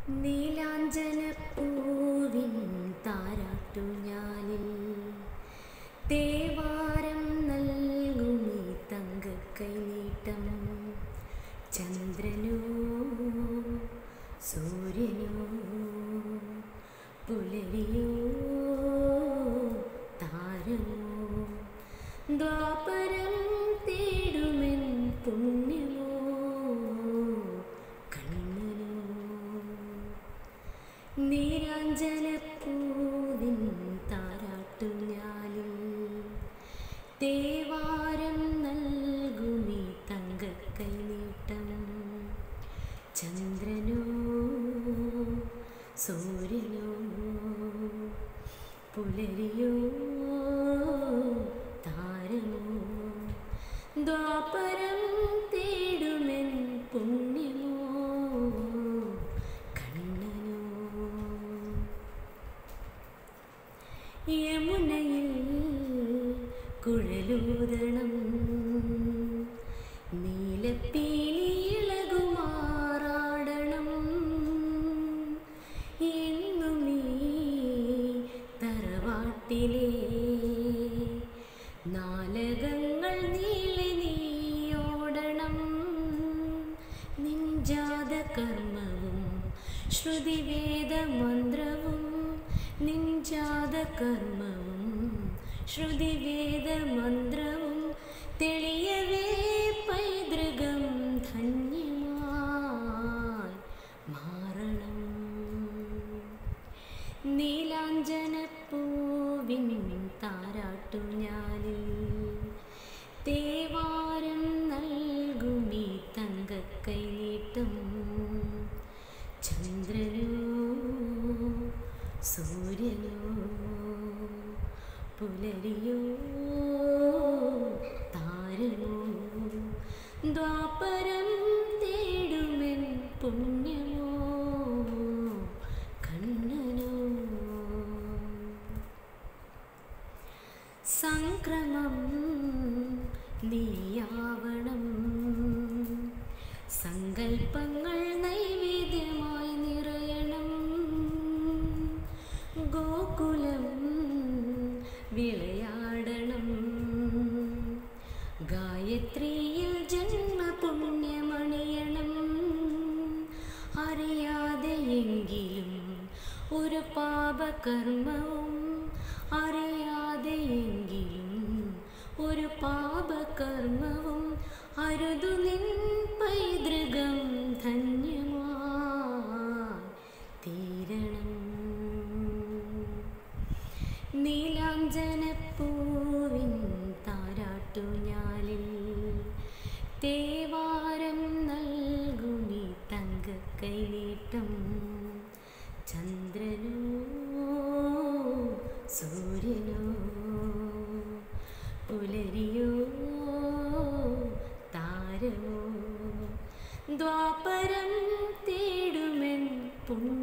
നീലാഞ്ജനപ്പൂവിൻ താരാട്ടുഞാലിൽ തേവാരം നൽകുമീ തങ്കക്കൈനീട്ടം ചന്ദ്രനോ സൂര്യനോ പുലരിയോ താരമോ ദ്വാപരം തേടുമെൻ പുണ്യമോ കണ്ണനോ നീരാഞ്ജനപ്പൂവിൻ താരാട്ടുഞാലിൽ തേവാരം നൽകുമീ തങ്കക്കൈനീട്ടം ചന്ദ്രനോ സൂര്യനോ പുലരിയോ താരമോ ദ്വാപരം തേടുമെൻ പുണ്യമോ കണ്ണനോ യമുനയിൽ കുഴലൂതണം നീലപ്പീലിയിളകുമാറാടണം എന്നുമീ തറവാട്ടിലെ നാലകങ്ങൾ നീളെ നീയോടണം നിഞ്ചാത കർമ്മവും ശ്രുതിവേദ മന്ത്രവും നിഞ്ചാത കർമ്മവും ശ്രുതിവേദ മന്ത്രവും തെളിയവേ പൈതൃകം ധന്യമായി മാറണം നീലാഞ്ജനപ്പൂവിൻ താരാട്ടുഞാലിൽ തേവാരം നൽകുമീ തങ്കക്കൈനീട്ടം ചന്ദ്രനോ സൂര്യനോ പുലരിയോ താരമോ ദ്വാപരം തേടുമെൻ പുണ്യമോ കണ്ണനോ സംക്രമം നീയാവണം സങ്കൽപ്പങ്ങൾ നൈവേദ്യമായി നിറയണം ഗോകുലം വിളയാടണം ഗായത്രിയിൽ ജന്മപുണ്യമണിയണം അറിയാതെയെങ്കിലും ഒരു പാപകർമ്മവും അറിയാതെയെങ്കിലും ഒരു പാപകർമ്മവും അരുതു നിൻ പൈതൃകം ധന്യമായി തീരണം നീലാഞ്ജനപ്പൂവിൻ താരാട്ടുഞാലിൽ തേവാരം നൽകുമീ തങ്കക്കൈനീട്ടം ചന്ദ്രനോ സൂര്യനോ പുലരിയോ താരമോ ദ്വാപരം തേടുമെൻ പുണ്യ